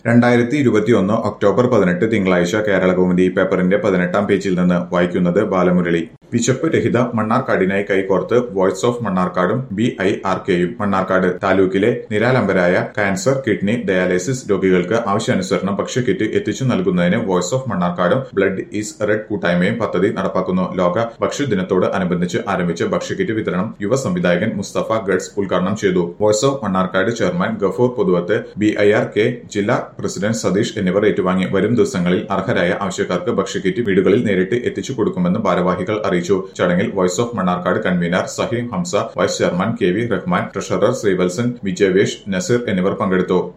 രണ്ടായിരത്തി ഇരുപത്തിയൊന്ന് ഒക്ടോബർ പതിനെട്ട് തിങ്കളാഴ്ച കേരളകൗമുദി പേപ്പറിന്റെ പതിനെട്ടാം പേജിൽ നിന്ന് വായിക്കുന്നത് ബാലമുരളി വിശപ്പ് രഹിത മണ്ണാർക്കാടിനായി കൈകോർത്ത് വോയ്സ് ഓഫ് മണ്ണാർക്കാടും ബി ഐ ആർ കെയും മണ്ണാർക്കാട് താലൂക്കിലെ നിരാലംബരായ കാൻസർ കിഡ്നി ഡയാലിസിസ് രോഗികൾക്ക് ആവശ്യാനുസരണം ഭക്ഷ്യക്കിറ്റ് എത്തിച്ചു നൽകുന്നതിന് വോയ്സ് ഓഫ് മണ്ണാർക്കാടും ബ്ലഡ് ഈസ് റെഡ് കൂട്ടായ്മയും പദ്ധതി നടപ്പാക്കുന്നു ലോക ഭക്ഷ്യദിനത്തോട് അനുബന്ധിച്ച് ആരംഭിച്ച ഭക്ഷ്യക്കിറ്റ് വിതരണം യുവ സംവിധായകൻ മുസ്തഫ ഗഡ്സ് ഉദ്ഘാടനം ചെയ്തു voice of Mannarkkad chairman Gafoor Pothuvath B I R K ജില്ലാ പ്രസിഡന്റ് സതീഷ് എന്നിവർ ഏറ്റുവാങ്ങി വരും ദിവസങ്ങളിൽ അർഹരായ ആവശ്യക്കാർക്ക് ഭക്ഷ്യക്കിറ്റ് വീടുകളിൽ നേരിട്ട് എത്തിച്ചു കൊടുക്കുമെന്ന് ഭാരവാഹികൾ അറിയിച്ചു ചടങ്ങിൽ voice of Mannarkkad convener Saheem Hamsa vice chairman K V Rahman treasurer Sreevalsan Vijayavesh Naseer എന്നിവർ പങ്കെടുത്തു